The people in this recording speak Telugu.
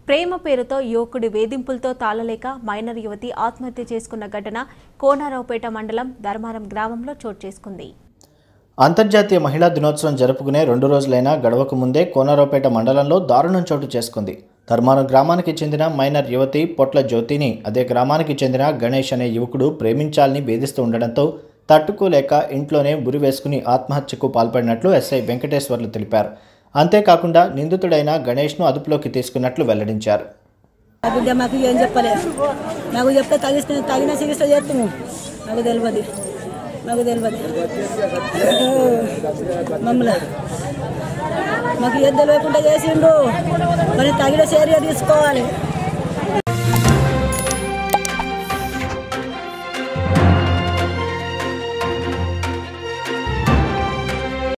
ప్రేమ పేరుతో యువకుడి వేధింపులతో తాళలేక మైనర్ యువతి ఆత్మహత్య చేసుకున్న ఘటన కోనారావుపేట మండలం ధర్మారం గ్రామంలో చోటు చేసుకుంది అంతర్జాతీయ మహిళా దినోత్సవం జరుపుకునే రెండు రోజులైనా గడవక ముందే కోనరావుపేట మండలంలో దారుణం చోటు చేసుకుంది ధర్మారం గ్రామానికి చెందిన మైనర్ యువతి పొట్ల జ్యోతిని అదే గ్రామానికి చెందిన గణేష్ అనే యువకుడు ప్రేమించాలని వేధిస్తూ ఉండడంతో తట్టుకోలేక ఇంట్లోనే ఉరి వేసుకుని ఆత్మహత్యకు పాల్పడినట్లు ఎస్ఐ వెంకటేశ్వర్లు తెలిపారు అంతేకాకుండా నిందితుడైన గణేష్ను అదుపులోకి తీసుకున్నట్లు వెల్లడించారు ఆ బిడ్డ మాకు ఏం చెప్పలేదు మాకు చెప్తే తగిస్తే తగిన చికిత్స చేస్తాము మాకు తెలియదు మాకు తెలియదు మమ్మల్ని మాకు ఏం తెలియకుండా చేసిండు మరి తగిన చర్య తీసుకోవాలి